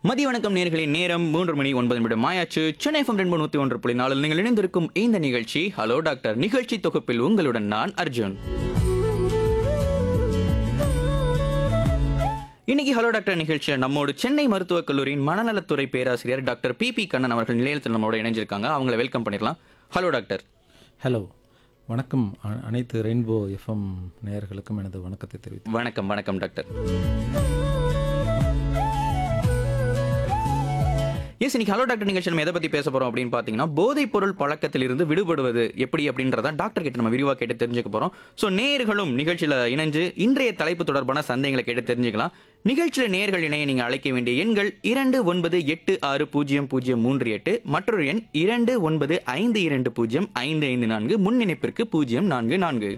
மதிய வணக்கம் நேர்களின் நேரம் மூன்று மணி ஒன்பது நிமிடம் மாயாச்சு சென்னை எஃப்எம் ரெண்டு நூத்தி ஒன்று புள்ளி நாலில் நீங்கள் இணைந்திருக்கும் இந்த நிகழ்ச்சி ஹலோ டாக்டர் நிகழ்ச்சி தொகுப்பில் உங்களுடன் நான் அர்ஜுன் இன்னைக்கு ஹலோ டாக்டர் நிகழ்ச்சியில் நம்மோடு சென்னை மருத்துவக் கல்லூரியின் மனநலத்துறை பேராசிரியர் டாக்டர் பி பி கண்ணன் அவர்கள் நிலையத்தில் நம்மளோட இணைஞ்சிருக்காங்க அவங்கள வெல்கம் பண்ணிடலாம் ஹலோ டாக்டர் ஹலோ வணக்கம் அ- அனைத்து ரெயின்போ எஃப்எம் நேயர்களுக்கும் எனது வணக்கத்தை தெரிவித்து வணக்கம் வணக்கம் டாக்டர் எஸ் இன்னைக்கு ஹலோ டாக்டர் நிகழ்ச்சி நம்ம எதை பத்தி பேச போறோம் அப்படின்னு பாத்தீங்கன்னா போதைப் பொருள் பழக்கத்திலிருந்து விடுபடுவது எப்படி அப்படின்றத டாக்டர் கிட்ட நம்ம விரிவா கேட்டு தெரிஞ்சுக்க போறோம் ஸோ நேர்களும் நிகழ்ச்சியில இணைஞ்சு இன்றைய தலைப்பு தொடர்பான சந்தேகங்களை கேட்டு தெரிஞ்சுக்கலாம் நிகழ்ச்சியில நேர்கள் இணைய நீங்க அழைக்க வேண்டிய எண்கள் இரண்டு ஒன்பது எட்டு ஆறு பூஜ்ஜியம் பூஜ்ஜியம் மூன்று எட்டு மற்றொரு எண் இரண்டு ஒன்பது ஐந்து இரண்டு பூஜ்ஜியம் ஐந்து ஐந்து நான்கு முன் இணைப்பிற்கு பூஜ்ஜியம் நான்கு நான்கு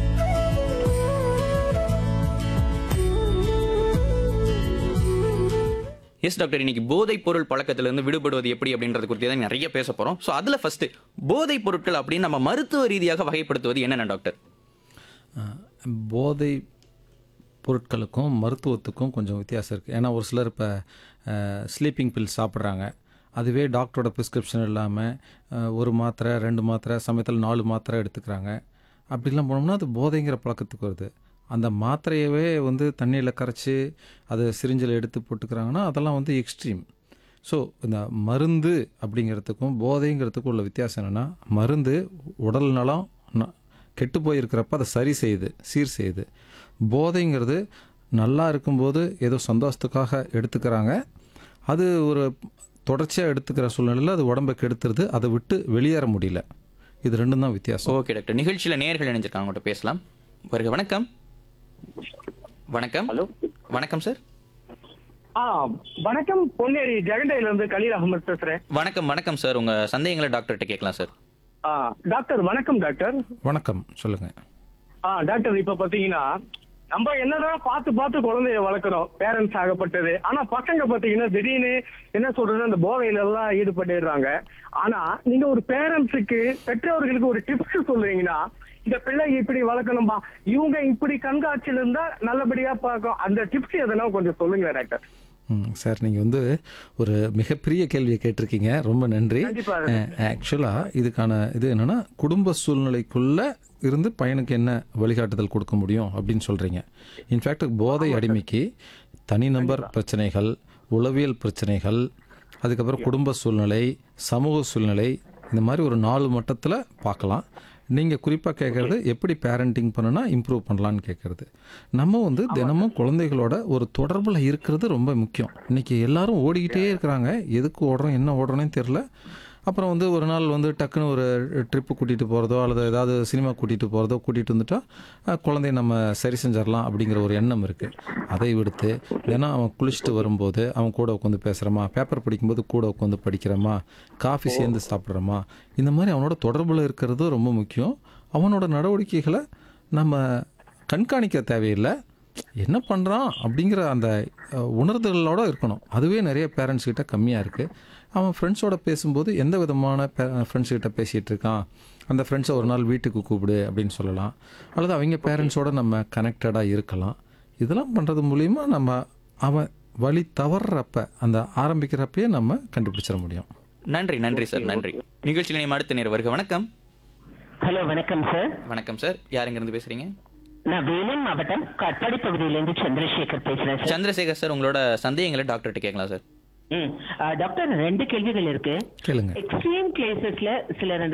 எஸ் டாக்டர் இன்னைக்கு போதைப் பொருள் பழக்கத்திலிருந்து விடுபடுவது எப்படி அப்படின்றது குறித்து தான் நிறைய பேச போறோம் ஸோ அதுல ஃபர்ஸ்ட் போதைப் பொருட்கள் அப்படின்னு நம்ம மருத்துவ ரீதியாக வகைப்படுத்துவது என்னென்ன டாக்டர் அஹ், போதை பொருட்களுக்கும் மருத்துவத்துக்கும் கொஞ்சம் வித்தியாசம் இருக்குது ஏன்னா ஒரு சிலர் இப்போ ஸ்லீப்பிங் பில் சாப்பிட்றாங்க அதுவே டாக்டரோட ப்ரிஸ்கிரிப்ஷன் இல்லாமல் ஒரு மாத்திரை ரெண்டு மாத்திரை சமயத்தில் நாலு மாத்திரை எடுத்துக்கிறாங்க அப்படிலாம் போனோம்னா அது போதைங்கிற பழக்கத்துக்கு வருது அந்த மாத்திரையவே வந்து தண்ணியில் கரைச்சி அதை சிரிஞ்சில் எடுத்து போட்டுக்கிறாங்கன்னா அதெல்லாம் வந்து எக்ஸ்ட்ரீம் ஸோ இந்த மருந்து அப்படிங்கிறதுக்கும் போதைங்கிறதுக்கும் உள்ள வித்தியாசம் என்னென்னா மருந்து உடல் நலம் ந- கெட்டு போயிருக்கிறப்ப அதை சரி செய்யுது சீர் செய்யுது போதைங்கிறது நல்லா இருக்கும்போது ஏதோ சந்தோஷத்துக்காக எடுத்துக்கிறாங்க அது ஒரு தொடர்ச்சியாக எடுத்துக்கிற சூழ்நிலையில் அது உடம்பை கெடுத்துருது அதை விட்டு வெளியேற முடியல இது ரெண்டும் தான் வித்தியாசம் ஓகே டாக்டர் நிகழ்ச்சியில நேர்கள் இணைஞ்சிருக்காங்க அவங்கள்ட்ட பேசலாம் வருக வணக்கம் வணக்கம் ஹலோ வணக்கம் சார் ஆ வணக்கம் பொன்னேரி ஜெகண்டையில இருந்து கலீல் அகமது பேசுறேன் வணக்கம் வணக்கம் சார் உங்க சந்தேகங்களை டாக்டர்கிட்ட கேட்கலாம் சார் ஆ டாக்டர் வணக்கம் டாக்டர் வணக்கம் சொல்லுங்கள் ஆ டாக்டர் இப்ப பாத்தீங்கன்னா நம்ம என்னதான் பார்த்து பார்த்து குழந்தைய வளர்க்குறோம் பேரண்ட்ஸ் ஆகப்பட்டது ஆனா பசங்க பாத்தீங்கன்னா திடீர்னு என்ன சொல்றது அந்த போதையில எல்லாம் ஈடுபட்டுடுறாங்க ஆனா நீங்க ஒரு பேரண்ட்ஸுக்கு பெற்றோர்களுக்கு ஒரு டிப்ஸ் சொல்றீங்கன்னா இந்த பிள்ளை இப்படி வளர்க்கணும்பா இவங்க இப்படி கண்காட்சியில இருந்தா நல்லபடியா பார்க்கும் அந்த டிப்ஸ் எதனா கொஞ்சம் சொல்லுங்க டாக்டர் ம் சார் நீங்கள் வந்து ஒரு மிகப்பெரிய கேள்வியை கேட்டிருக்கீங்க ரொம்ப நன்றி கண்டிப்பா. ஆக்சுவலாக இதுக்கான இது என்னென்னா குடும்ப சூழ்நிலைக்குள்ளே இருந்து பையனுக்கு என்ன வழிகாட்டுதல் கொடுக்க முடியும் அப்படின்னு சொல்கிறீங்க இன்ஃபேக்ட் போதை அடிமைக்கு தனிநபர் பிரச்சனைகள் உளவியல் பிரச்சனைகள் அதுக்கப்புறம் குடும்ப சூழ்நிலை சமூக சூழ்நிலை இந்த மாதிரி ஒரு நாலு மட்டத்தில் பார்க்கலாம் நீங்கள் குறிப்பாக கேட்குறது எப்படி பேரண்டிங் பண்ணுனா இம்ப்ரூவ் பண்ணலான்னு கேட்குறது நம்ம வந்து தினமும் குழந்தைகளோட ஒரு தொடர்பில் இருக்கிறது ரொம்ப முக்கியம் இன்றைக்கி எல்லாரும் ஓடிக்கிட்டே இருக்கிறாங்க எதுக்கு ஓடுறோம் என்ன ஓடுறோன்னே தெரில அப்புறம் வந்து ஒரு நாள் வந்து டக்குன்னு ஒரு ட்ரிப்பு கூட்டிகிட்டு போகிறதோ அல்லது ஏதாவது சினிமா கூட்டிகிட்டு போகிறதோ கூட்டிகிட்டு வந்துட்டா அஹ், குழந்தைய நம்ம சரி செஞ்சிடலாம் அப்படிங்கிற ஒரு எண்ணம் இருக்குது அதை விடுத்து தினம் அவன் குளிச்சுட்டு வரும்போது அவன் கூட உட்காந்து பேசுகிறோமா பேப்பர் படிக்கும்போது கூட உட்காந்து படிக்கிறோமா காஃபி சேர்ந்து சாப்பிட்றோமா இந்த மாதிரி அவனோட தொடர்பில் இருக்கிறது ரொம்ப முக்கியம் அவனோட நடவடிக்கைகளை நம்ம கண்காணிக்க தேவையில்லை என்ன பண்ணுறான் அப்படிங்கிற அந்த அஹ், உணர்தலோட இருக்கணும் அதுவே நிறைய பேரண்ட்ஸ் கிட்ட கம்மியாக இருக்குது அவன் ஃப்ரெண்ட்ஸோட பேசும்போது எந்த விதமான ஃப்ரெண்ட்ஸ் கிட்ட பேசிகிட்டு இருக்கான் அந்த ஃப்ரெண்ட்ஸை ஒரு நாள் வீட்டுக்கு கூப்பிடு அப்படின்னு சொல்லலாம் அல்லது அவங்க பேரண்ட்ஸோட நம்ம கனெக்டடாக இருக்கலாம் இதெல்லாம் பண்ணுறது மூலிமா நம்ம அவன் வழி தவறுறப்ப அந்த ஆரம்பிக்கிறப்பயே நம்ம கண்டுபிடிச்சிட முடியும் நன்றி நன்றி சார் நன்றி நிகழ்ச்சியில் நேம் அடுத்த நேரம் வருக வணக்கம் ஹலோ வணக்கம் சார் வணக்கம் சார் யாருங்க இருந்து பேசுறீங்க நான் வேலூர் மாவட்டம் காட்பாடி பகுதியிலிருந்து சந்திரசேகர் பேசுறேன் சார் சந்திரசேகர் சார் உங்களோட சந்தேகங்களை டாக்டர்கிட்ட கேட்கலாம் சார் ம். ஆ, டாக்டர் ரெண்டு கேள்விகள் இருக்கு கேளுங்க எக்ஸ்ட்ரீம் கேசஸ்ல சிலர் அந்த